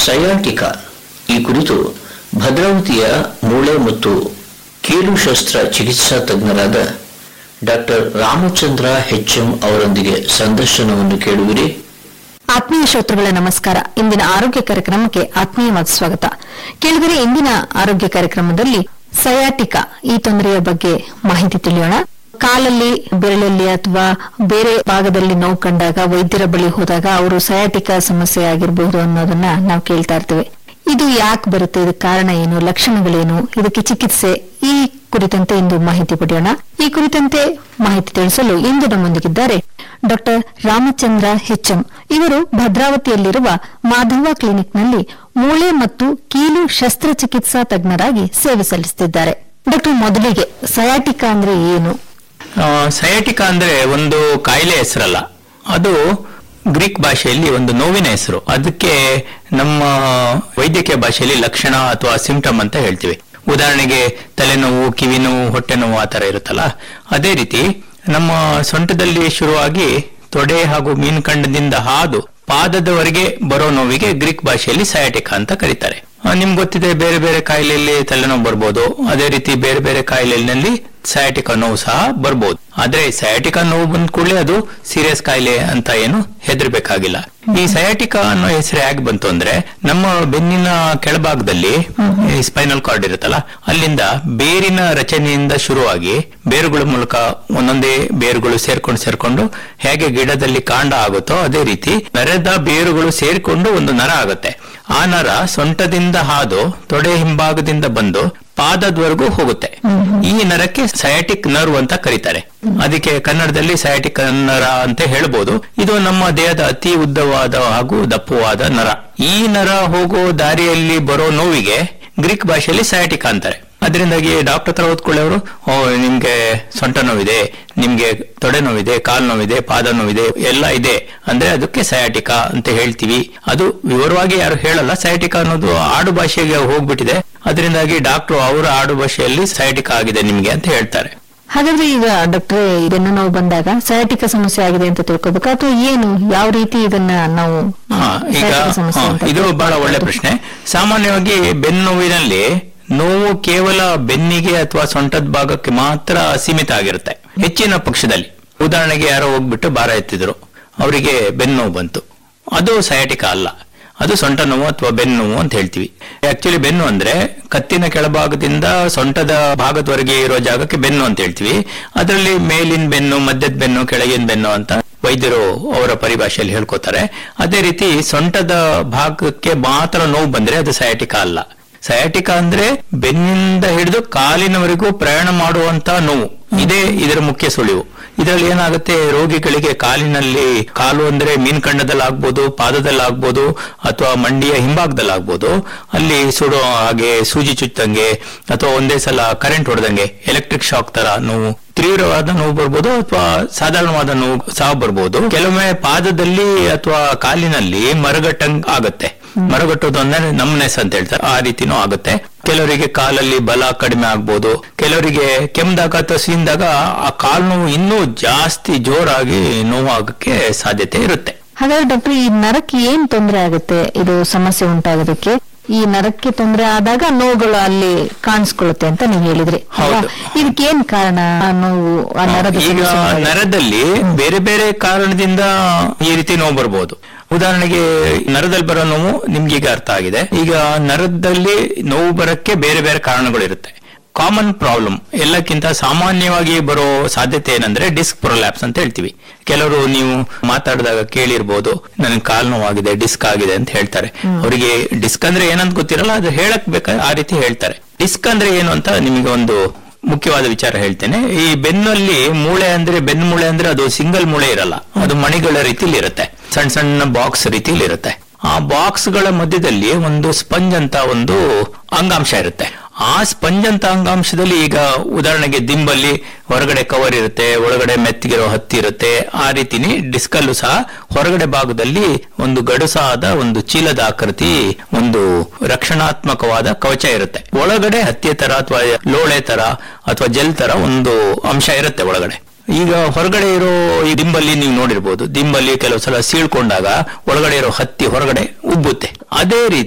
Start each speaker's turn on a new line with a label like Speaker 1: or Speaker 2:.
Speaker 1: Sciatica ಈ ಕುರಿತು ಭದ್ರಾವತಿಯ ಮೂಳೆ ಮತ್ತು ಕೀಲು ಶಸ್ತ್ರ ಚಿಕಿತ್ಸಾ ತಜ್ಞರಾದ ಡಾಕ್ಟರ್ ರಾಮಚಂದ್ರ ಎಂ ಅವರೊಂದಿಗೆ ಸಂದರ್ಶನವನ್ನು ಕೇಳುವಿರಿ
Speaker 2: ಆತ್ಮೀಯ ಶ್ರೋತೃಗಳ ನಮಸ್ಕಾರ ಇಂದಿನ ಆರೋಗ್ಯ ಕಾರ್ಯಕ್ರಮಕ್ಕೆ ಆತ್ಮೀಯವಾದ ಸ್ವಾಗತ ಕೇಳಿದರೆ ಇಂದಿನ ಆರೋಗ್ಯ ಕಾರ್ಯಕ್ರಮದಲ್ಲಿ ಸಯಾಟಿಕಾ ಈ ತೊಂದರೆಯ ಬಗ್ಗೆ ಮಾಹಿತಿ ತಿಳಿಯೋಣ ಕಾಲಲ್ಲಿ ಬೆರಳಲ್ಲಿ ಅಥವಾ ಬೇರೆ ಭಾಗದಲ್ಲಿ ನೋವು ಕಂಡಾಗ ವೈದ್ಯರ ಬಳಿ ಹೋದಾಗ ಅವರು ಸಯಾಟಿಕಾ ಸಮಸ್ಯೆ ಆಗಿರಬಹುದು ಅನ್ನೋದನ್ನ ನಾವು ಕೇಳ್ತಾ ಇರ್ತೇವೆ ಇದು ಯಾಕೆ ಬರುತ್ತೆ ಇದಕ್ಕೆ ಕಾರಣ ಏನು ಲಕ್ಷಣಗಳೇನು ಇದಕ್ಕೆ ಚಿಕಿತ್ಸೆ ಈ ಕುರಿತಂತೆ ಇಂದು ಮಾಹಿತಿ ಪಡೆಯೋಣ ಈ ಕುರಿತಂತೆ ಮಾಹಿತಿ ತಿಳಿಸಲು ಇಂದು ನಮ್ಮೊಂದಿಗಿದ್ದಾರೆ ಡಾಕ್ಟರ್ ರಾಮಚಂದ್ರ ಹೆಚ್ಎಂ ಇವರು ಭದ್ರಾವತಿಯಲ್ಲಿರುವ ಮಾಧವ ಕ್ಲಿನಿಕ್ನಲ್ಲಿ ಮೂಳೆ ಮತ್ತು ಕೀಲು ಶಸ್ತ್ರಚಿಕಿತ್ಸಾ ತಜ್ಞರಾಗಿ ಸೇವೆ ಸಲ್ಲಿಸುತ್ತಿದ್ದಾರೆ ಡಾಕ್ಟರ್ ಮೊದಲಿಗೆ ಸಯಾಟಿಕಾ ಅಂದ್ರೆ ಏನು
Speaker 3: ಸಯಾಟಿಕಾ ಅಂದ್ರೆ ಒಂದು ಕಾಯಿಲೆ ಹೆಸರಲ್ಲ ಅದು ಗ್ರೀಕ್ ಭಾಷೆಯಲ್ಲಿ ಒಂದು ನೋವಿನ ಹೆಸರು ಅದಕ್ಕೆ ನಮ್ಮ ವೈದ್ಯಕೀಯ ಭಾಷೆಯಲ್ಲಿ ಲಕ್ಷಣ ಅಥವಾ ಸಿಂಪ್ಟಮ್ ಅಂತ ಹೇಳ್ತೀವಿ ಉದಾಹರಣೆಗೆ ತಲೆನೋವು ಕಿವಿ ನೋವು ಹೊಟ್ಟೆ ನೋವು ಆ ತರ ಇರುತ್ತಲ್ಲ ಅದೇ ರೀತಿ ನಮ್ಮ ಸೊಂಟದಲ್ಲಿ ಶುರುವಾಗಿ ತೊಡೆ ಹಾಗೂ ಮೀನುಕಂಡದಿಂದ ಹಾದು ಪಾದದವರೆಗೆ ಬರೋ ನೋವಿಗೆ ಗ್ರೀಕ್ ಭಾಷೆಯಲ್ಲಿ ಸಯಾಟಿಕಾ ಅಂತ ಕರೀತಾರೆ ಆ, ನಿಮ್ಗೆ ಗೊತ್ತಿದೆ ಬೇರೆ ಬೇರೆ ಕಾಯಿಲೆಯಲ್ಲಿ ತಲೆನೋವು ಬರ್ಬೋದು ಅದೇ ರೀತಿ ಬೇರೆ ಬೇರೆ ಕಾಯಿಲೆಯಲ್ಲಿ ಸಯಾಟಿಕಾ ನೋವು ಸಹ ಬರ್ಬೋದು ಆದ್ರೆ ಸಯಾಟಿಕಾ ನೋವು ಬಂದ ಕೂಡಲೇ ಅದು ಸೀರಿಯಸ್ ಕಾಯಿಲೆ ಅಂತ ಏನು ಹೆದರ್ಬೇಕಾಗಿಲ್ಲ ಈ ಸಯಾಟಿಕಾ ಅನ್ನೋ ಹೆಸರು ಹೇಗೆ ಬಂತು ಅಂದ್ರೆ ನಮ್ಮ ಬೆನ್ನಿನ ಕೆಳಭಾಗದಲ್ಲಿ ಈ ಸ್ಪೈನಲ್ ಕಾರ್ಡ್ ಇರುತ್ತಲ್ಲ ಅಲ್ಲಿಂದ ಬೇರಿನ ರಚನೆಯಿಂದ ಶುರುವಾಗಿ ಬೇರುಗಳ ಮೂಲಕ ಒಂದೊಂದೇ ಬೇರುಗಳು ಸೇರ್ಕೊಂಡು ಸೇರ್ಕೊಂಡು ಹೇಗೆ ಗಿಡದಲ್ಲಿ ಕಾಂಡ ಆಗುತ್ತೋ ಅದೇ ರೀತಿ ನರದ ಬೇರುಗಳು ಸೇರಿಕೊಂಡು ಒಂದು ನರ ಆಗುತ್ತೆ ಆ ನರ ಸೊಂಟದಿಂದ ಹಾದು ತೊಡೆ ಹಿಂಭಾಗದಿಂದ ಬಂದು ಪಾದದವರೆಗೂ ಹೋಗುತ್ತೆ ಈ ನರಕ್ಕೆ ಸಯಾಟಿಕ್ ನರ್ವ್ ಅಂತ ಕರೀತಾರೆ ಅದಕ್ಕೆ ಕನ್ನಡದಲ್ಲಿ ಸಯಾಟಿಕ್ ನರ ಅಂತ ಹೇಳ್ಬೋದು ಇದು ನಮ್ಮ ದೇಹದ ಅತಿ ಉದ್ದವಾದ ಹಾಗೂ ದಪ್ಪವಾದ ನರ ಈ ನರ ಹೋಗೋ ದಾರಿಯಲ್ಲಿ ಬರೋ ನೋವಿಗೆ ಗ್ರೀಕ್ ಭಾಷೆಯಲ್ಲಿ ಸಯಾಟಿಕ್ ಅಂತಾರೆ ಅದರಿಂದಾಗಿ ಡಾಕ್ಟರ್ ಹತ್ರ ಓದ್ಕೊಳ್ಳೋರು ಓ ನಿಮ್ಗೆ ಸೊಂಟ ನೋವಿದೆ ನಿಮ್ಗೆ ತೊಡೆ ನೋವಿದೆ ಕಾಲ್ ನೋವಿದೆ ಪಾದ ನೋವಿದೆ ಎಲ್ಲ ಇದೆ ಅಂದ್ರೆ ಅದಕ್ಕೆ ಸಯಾಟಿಕಾ ಅಂತ ಹೇಳ್ತೀವಿ ಅದು ವಿವರವಾಗಿ ಯಾರು ಹೇಳಲ್ಲ ಸಯಾಟಿಕಾ ಅನ್ನೋದು ಆಡು ಭಾಷೆಗೆ ಹೋಗ್ಬಿಟ್ಟಿದೆ ಅದರಿಂದಾಗಿ ಡಾಕ್ಟರ್ ಅವರ ಆಡು ಭಾಷೆಯಲ್ಲಿ ಸಯಾಟಿಕಾ ಆಗಿದೆ ನಿಮ್ಗೆ ಅಂತ ಹೇಳ್ತಾರೆ
Speaker 2: ಹಾಗಾದ್ರೆ ಈಗ ಡಾಕ್ಟ್ರೆ ಬೆನ್ನು ನೋವು ಬಂದಾಗ ಸಯಾಟಿಕಾ ಸಮಸ್ಯೆ ಆಗಿದೆ ಅಂತ ತಿಳ್ಕೊಬೇಕಾ ಅಥವಾ ಏನು ಯಾವ ರೀತಿ ಇದನ್ನ ನಾವು
Speaker 3: ಹಾ, ಈಗ
Speaker 2: sciatica ಸಮಸ್ಯೆ
Speaker 3: ಹಾ,
Speaker 2: ಅಂತ
Speaker 3: ಇದು ಬಹಳ ಒಳ್ಳೆ ಪ್ರಶ್ನೆ ಸಾಮಾನ್ಯವಾಗಿ ಬೆನ್ನು ನೋವಿನಲ್ಲಿ ನೋವು ಕೇವಲ ಬೆನ್ನಿಗೆ ಅಥವಾ ಸೊಂಟದ ಭಾಗಕ್ಕೆ ಮಾತ್ರ ಸೀಮಿತ ಆಗಿರುತ್ತೆ ಹೆಚ್ಚಿನ ಪಕ್ಷದಲ್ಲಿ ಉದಾಹರಣೆಗೆ ಯಾರೋ ಹೋಗ್ಬಿಟ್ಟು ಭಾರ ಎತ್ತಿದ್ರು ಅವರಿಗೆ ಬೆನ್ನು ನೋವು ಬಂತು ಅದು ಸಯಾಟಿಕ ಅಲ್ಲ ಅದು ಸೊಂಟ ನೋವು ಅಥವಾ ಬೆನ್ನು ನೋವು ಅಂತ ಹೇಳ್ತೀವಿ ಆಕ್ಚುಲಿ ಬೆನ್ನು ಅಂದ್ರೆ ಕತ್ತಿನ ಕೆಳಭಾಗದಿಂದ ಸೊಂಟದ ಭಾಗದವರೆಗೆ ಇರೋ ಜಾಗಕ್ಕೆ ಬೆನ್ನು ಅಂತ ಹೇಳ್ತೀವಿ ಅದರಲ್ಲಿ ಮೇಲಿನ ಬೆನ್ನು ಮಧ್ಯದ ಬೆನ್ನು ಕೆಳಗಿನ ಬೆನ್ನು ಅಂತ ವೈದ್ಯರು ಅವರ ಪರಿಭಾಷೆಯಲ್ಲಿ ಹೇಳ್ಕೊತಾರೆ ಅದೇ ರೀತಿ ಸೊಂಟದ ಭಾಗಕ್ಕೆ ಮಾತ್ರ ನೋವು ಬಂದ್ರೆ ಅದು ಸಯಾಟಿಕಾ ಅಲ್ಲ ಸಯಾಟಿಕಾ ಅಂದ್ರೆ ಬೆನ್ನಿಂದ ಹಿಡಿದು ಕಾಲಿನವರೆಗೂ ಪ್ರಯಾಣ ಮಾಡುವಂತ ನೋವು ಇದೇ ಇದರ ಮುಖ್ಯ ಸುಳಿವು ಇದರಲ್ಲಿ ಏನಾಗುತ್ತೆ ರೋಗಿಗಳಿಗೆ ಕಾಲಿನಲ್ಲಿ ಕಾಲು ಅಂದ್ರೆ ಮೀನ್ಕಂಡದಲ್ಲಿ ಆಗ್ಬೋದು ಪಾದದಲ್ಲಿ ಆಗ್ಬೋದು ಅಥವಾ ಮಂಡಿಯ ಹಿಂಭಾಗದಲ್ಲಿ ಆಗ್ಬೋದು ಅಲ್ಲಿ ಸುಡೋ ಹಾಗೆ ಸೂಜಿ ಚುಚ್ಚಂಗೆ ಅಥವಾ ಒಂದೇ ಸಲ ಕರೆಂಟ್ ಹೊಡೆದಂಗೆ ಎಲೆಕ್ಟ್ರಿಕ್ ಶಾಕ್ ತರ ನೋವು ತೀವ್ರವಾದ ನೋವು ಬರ್ಬೋದು ಅಥವಾ ಸಾಧಾರಣವಾದ ನೋವು ಸಹ ಬರ್ಬೋದು ಕೆಲವೊಮ್ಮೆ ಪಾದದಲ್ಲಿ ಅಥವಾ ಕಾಲಿನಲ್ಲಿ ಮರಗಟ್ಟಂಗ್ ಆಗತ್ತೆ ಮರಗಟ್ಟೋದು ಅಂದ್ರೆ ನಮ್ನೆಸ್ ಅಂತ ಹೇಳ್ತಾರೆ ಆ ರೀತಿನೂ ಆಗುತ್ತೆ ಕೆಲವರಿಗೆ ಕಾಲಲ್ಲಿ ಬಲ ಕಡಿಮೆ ಆಗ್ಬೋದು ಕೆಲವರಿಗೆ ಕೆಮ್ದಾಗ ಅಥವಾ ಸೀಂದಾಗ ಆ ಕಾಲು ನೋವು ಇನ್ನೂ ಜಾಸ್ತಿ ಜೋರಾಗಿ ನೋವು ಆಗಕ್ಕೆ ಸಾಧ್ಯತೆ ಇರುತ್ತೆ
Speaker 2: ಹಾಗಾದ್ರೆ ಡಾಕ್ಟರ್ ಈ ನರಕ್ಕೆ ಏನ್ ತೊಂದರೆ ಆಗುತ್ತೆ ಇದು ಸಮಸ್ಯೆ ಉಂಟಾಗೋದಕ್ಕೆ ಈ ನರಕ್ಕೆ ತೊಂದರೆ ಆದಾಗ ನೋವುಗಳು ಅಲ್ಲಿ ಕಾಣಿಸ್ಕೊಳ್ಳುತ್ತೆ ಅಂತ ನೀವು ಹೇಳಿದ್ರಿ
Speaker 3: ಹೌದು.
Speaker 2: ಅಲ್ವಾ? ಇದಕ್ಕೆ ಏನ್ ಕಾರಣ ಆ ನೋವು ಆ ನರದ
Speaker 3: ಈಗ
Speaker 2: ಸಮಸ್ಯೆ ಉಂಟಾಗೋದು?
Speaker 3: ನರದಲ್ಲಿ ಬೇರೆ ಬೇರೆ ಕಾರಣದಿಂದ ಈ ರೀತಿ ನೋವು ಬರ್ಬೋದು ಉದಾಹರಣೆಗೆ ನರದಲ್ಲಿ ಬರೋ ನೋವು ನಿಮ್ಗೆ ಈಗ ಅರ್ಥ ಆಗಿದೆ ಈಗ ನರದಲ್ಲಿ ನೋವು ಬರಕ್ಕೆ ಬೇರೆ ಬೇರೆ ಕಾರಣಗಳಿರುತ್ತೆ ಕಾಮನ್ ಪ್ರಾಬ್ಲಮ್ ಎಲ್ಲಕ್ಕಿಂತ ಸಾಮಾನ್ಯವಾಗಿ ಬರೋ ಸಾಧ್ಯತೆ ಏನಂದ್ರೆ ಡಿಸ್ಕ್ ಪ್ರೊಲ್ಯಾಪ್ಸ್ ಅಂತ ಹೇಳ್ತೀವಿ ಕೆಲವರು ನೀವು ಮಾತಾಡಿದಾಗ ಕೇಳಿರ್ಬೋದು ನನಗೆ ಕಾಲ್ ನೋವಾಗಿದೆ ಡಿಸ್ಕ್ ಆಗಿದೆ ಅಂತ ಹೇಳ್ತಾರೆ ಅವರಿಗೆ ಡಿಸ್ಕ್ ಅಂದ್ರೆ ಏನಂತ ಗೊತ್ತಿರಲ್ಲ ಅದು ಹೇಳಕ್ ಬೇಕಾದ್ರೆ ಆ ರೀತಿ ಹೇಳ್ತಾರೆ ಡಿಸ್ಕ್ ಅಂದ್ರೆ ಏನು ಅಂತ ನಿಮಗೆ ಒಂದು ಮುಖ್ಯವಾದ ವಿಚಾರ ಹೇಳ್ತೇನೆ ಈ ಬೆನ್ನಲ್ಲಿ ಮೂಳೆ ಅಂದ್ರೆ ಬೆನ್ನು ಮೂಳೆ ಅಂದ್ರೆ ಅದು ಸಿಂಗಲ್ ಮೂಳೆ ಇರಲ್ಲ ಅದು ಮಣಿಗಳ ರೀತಿಲಿ ಇರುತ್ತೆ ಸಣ್ಣ ಸಣ್ಣ ಬಾಕ್ಸ್ ರೀತಿಲಿ ಇರುತ್ತೆ ಆ ಬಾಕ್ಸ್ ಗಳ ಮಧ್ಯದಲ್ಲಿ ಒಂದು ಸ್ಪಂಜ್ ಅಂತ ಒಂದು ಅಂಗಾಂಶ ಇರುತ್ತೆ ಆ ಸ್ಪಂಜ್ ಅಂತ ಅಂಗಾಂಶದಲ್ಲಿ ಈಗ ಉದಾಹರಣೆಗೆ ದಿಂಬಲ್ಲಿ ಹೊರಗಡೆ ಕವರ್ ಇರುತ್ತೆ ಒಳಗಡೆ ಮೆತ್ತಗಿರೋ ಹತ್ತಿ ಇರುತ್ತೆ ಆ ರೀತಿನಿ ಡಿಸ್ಕಲ್ಲೂ ಸಹ ಹೊರಗಡೆ ಭಾಗದಲ್ಲಿ ಒಂದು ಗಡುಸಾದ ಒಂದು ಚೀಲದ ಆಕೃತಿ ಒಂದು ರಕ್ಷಣಾತ್ಮಕವಾದ ಕವಚ ಇರುತ್ತೆ ಒಳಗಡೆ ಹತ್ತಿಯ ತರ ಅಥವಾ ಲೋಳೆ ತರ ಅಥವಾ ಜೆಲ್ ತರ ಒಂದು ಅಂಶ ಇರುತ್ತೆ ಒಳಗಡೆ ಈಗ ಹೊರಗಡೆ ಇರೋ ಈ ದಿಂಬಲ್ಲಿ ನೀವು ನೋಡಿರ್ಬೋದು ದಿಂಬಲ್ಲಿ ಕೆಲವು ಸಲ ಸೀಳ್ಕೊಂಡಾಗ ಒಳಗಡೆ ಇರೋ ಹತ್ತಿ ಹೊರಗಡೆ ಉಬ್ಬುತ್ತೆ ಅದೇ ರೀತಿ